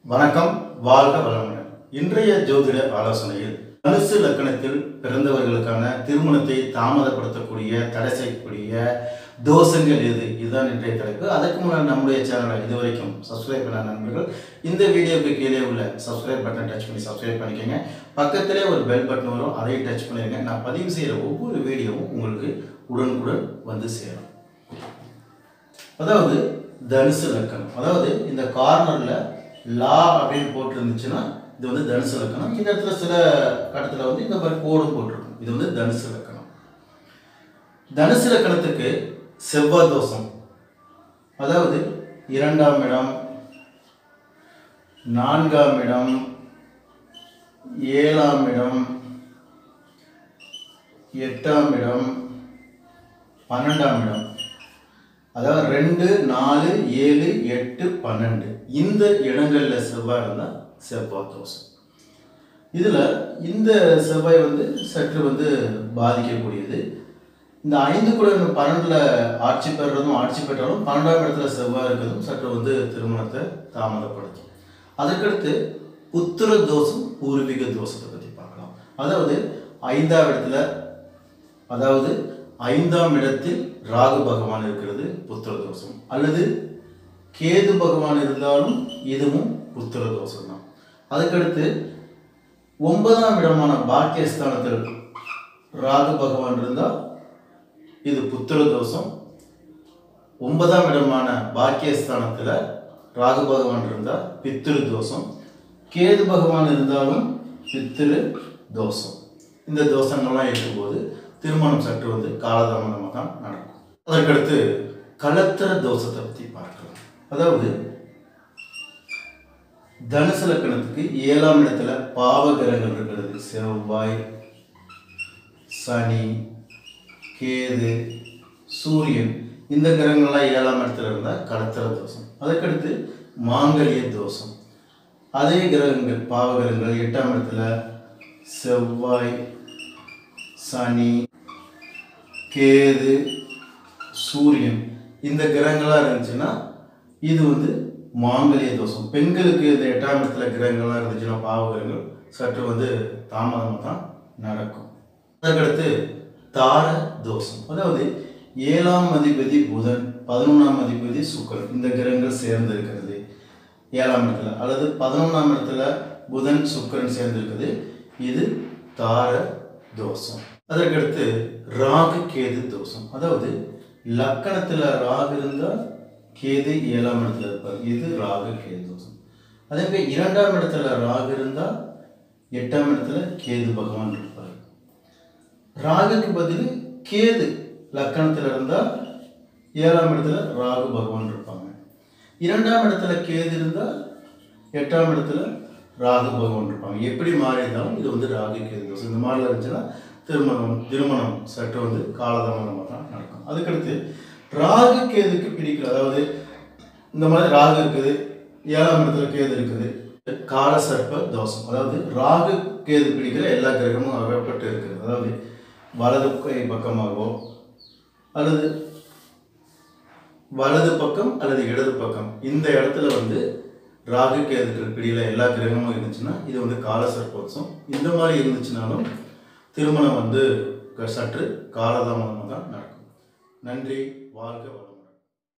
வணக்கம் வாழ்க வளமுடன் இன்றைய ஜோதிட ஆலோசனையில் தனுசு லக்கணத்தில் பிறந்தவர்களுக்கான திருமணத்தை தாமதப்படுத்தக்கூடிய தடை செய்யக்கூடிய தோஷங்கள் எது இதுதான் இன்றைய தலைப்பு அதுக்கு முன்னாடி நம்முடைய சேனலை இதுவரைக்கும் சப்ஸ்கிரைப் பண்ண நண்பர்கள் இந்த வீடியோக்கு கீழே உள்ள சப்ஸ்கிரைப் பட்டன் டச் பண்ணி சப்ஸ்கிரைப் பண்ணிக்கோங்க பக்கத்திலே ஒரு பெல் பட்டன் வரும் அதையும் டச் பண்ணிடுங்க நான் பதிவு செய்கிற ஒவ்வொரு வீடியோவும் உங்களுக்கு உடனுக்குடன் வந்து சேரும் அதாவது தனுசு லக்கணம் அதாவது இந்த கார்னரில் லா அப்படின்னு போட்டிருந்துச்சுன்னா இது வந்து தனுசு லக்கணம் இந்த இடத்துல சில கட்டத்தில் வந்து இந்த மாதிரி கோடும் போட்டிருக்கும் இது வந்து தனுசு லக்கணம் தனுசு லக்கணத்துக்கு செவ்வாய் தோஷம் அதாவது இரண்டாம் இடம் நான்காம் இடம் ஏழாம் இடம் எட்டாம் இடம் பன்னெண்டாம் இடம் அதாவது ரெண்டு நாலு ஏழு எட்டு பன்னெண்டு இந்த இடங்களில் செவ்வாய் இருந்தால் செவ்வாய் தோஷம் இதில் இந்த செவ்வாய் வந்து சற்று வந்து பாதிக்கக்கூடியது இந்த ஐந்து கூட பன்னெண்டில் ஆட்சி பெறுறதும் ஆட்சி பெற்றாலும் பன்னெண்டாம் இடத்துல செவ்வாய் இருக்கிறதும் சற்று வந்து திருமணத்தை தாமதப்படுத்தும் அதற்கடுத்து புத்திர தோஷம் பூர்வீக தோஷத்தை பற்றி பார்க்கலாம் அதாவது ஐந்தாம் இடத்துல அதாவது ஐந்தாம் இடத்தில் ராகு பகவான் இருக்கிறது புத்திர தோஷம் அல்லது கேது பகவான் இருந்தாலும் இதுவும் புத்திர தோஷம் தான் அதுக்கடுத்து ஒன்பதாம் இடமான பாக்கியஸ்தானத்தில் ராகு பகவான் இருந்தால் இது புத்திர தோஷம் ஒன்பதாம் இடமான பாக்கியஸ்தானத்தில் ராகு பகவான் இருந்தால் பித்திரு தோஷம் கேது பகவான் இருந்தாலும் பித்திரு தோஷம் இந்த தோஷங்கள்லாம் இருக்கும்போது திருமணம் சற்று வந்து காலதாமதமாக தான் நடக்கும் அதற்கடுத்து கலத்திர தோஷத்தை பற்றி பார்க்கலாம் அதாவது தனுசு லக்கணத்துக்கு ஏழாம் இடத்துல பாவகிரகங்கள் இருக்கிறது செவ்வாய் சனி கேது சூரியன் இந்த கிரகங்கள்லாம் ஏழாம் இடத்துல இருந்தால் கலத்திர தோஷம் அதுக்கடுத்து மாங்கல்ய தோஷம் அதே கிரகங்கள் பாவகிரகங்கள் எட்டாம் இடத்துல செவ்வாய் சனி கேது சூரியன் இந்த கிரகங்களாக இருந்துச்சுன்னா இது வந்து மாங்கல்ய தோஷம் பெண்களுக்கு இந்த எட்டாம் இடத்துல கிரகங்கள்லாம் இருந்துச்சுன்னா பாவகிரகங்கள் சற்று வந்து தாமதமாக தான் நடக்கும் அதுக்கடுத்து தார தோஷம் அதாவது ஏழாம் அதிபதி புதன் பதினொன்றாம் அதிபதி சுக்கரன் இந்த கிரகங்கள் சேர்ந்து இருக்கிறது ஏழாம் இடத்துல அல்லது பதினொன்றாம் இடத்துல புதன் சுக்கரன் சேர்ந்து இருக்குது இது தார தோஷம் அதற்கடுத்து ராகு கேது தோஷம் அதாவது லக்கணத்தில் ராகு இருந்தால் கேது ஏழாம் இடத்துல இருப்பார் இது ராகு கேது தோஷம் அதே மாதிரி இரண்டாம் இடத்துல ராகு இருந்தால் எட்டாம் இடத்துல கேது பகவான் இருப்பார் ராகுக்கு பதில் கேது லக்கணத்தில் இருந்தால் ஏழாம் இடத்துல ராகு பகவான் இருப்பாங்க இரண்டாம் இடத்துல கேது இருந்தால் எட்டாம் இடத்துல ராகு பகவான் இருப்பாங்க எப்படி மாறி இருந்தாலும் இது வந்து ராகு கேது தோஷம் இந்த மாதிரிலாம் இருந்துச்சுன்னா திருமணம் திருமணம் சற்று வந்து காலதாமதமாக தான் நடக்கும் அதுக்கடுத்து ராகு கேதுக்கு பிடிக்கல அதாவது இந்த மாதிரி ராகு இருக்குது ஏழாம் இடத்துல கேது இருக்குது கால சர்ப்ப தோஷம் அதாவது ராகு கேது பிடிக்கிற எல்லா கிரகமும் அகப்பட்டு இருக்குது அதாவது வலது கை பக்கமாகவோ அல்லது வலது பக்கம் அல்லது இடது பக்கம் இந்த இடத்துல வந்து ராகு கேதுக்கள் பிடியில எல்லா கிரகமும் இருந்துச்சுன்னா இது வந்து கால சர்ப்போத்சவம் இந்த மாதிரி இருந்துச்சுனாலும் திருமணம் வந்து சற்று காலதாமதமாக தான் நடக்கும் நன்றி வாழ்க வளம்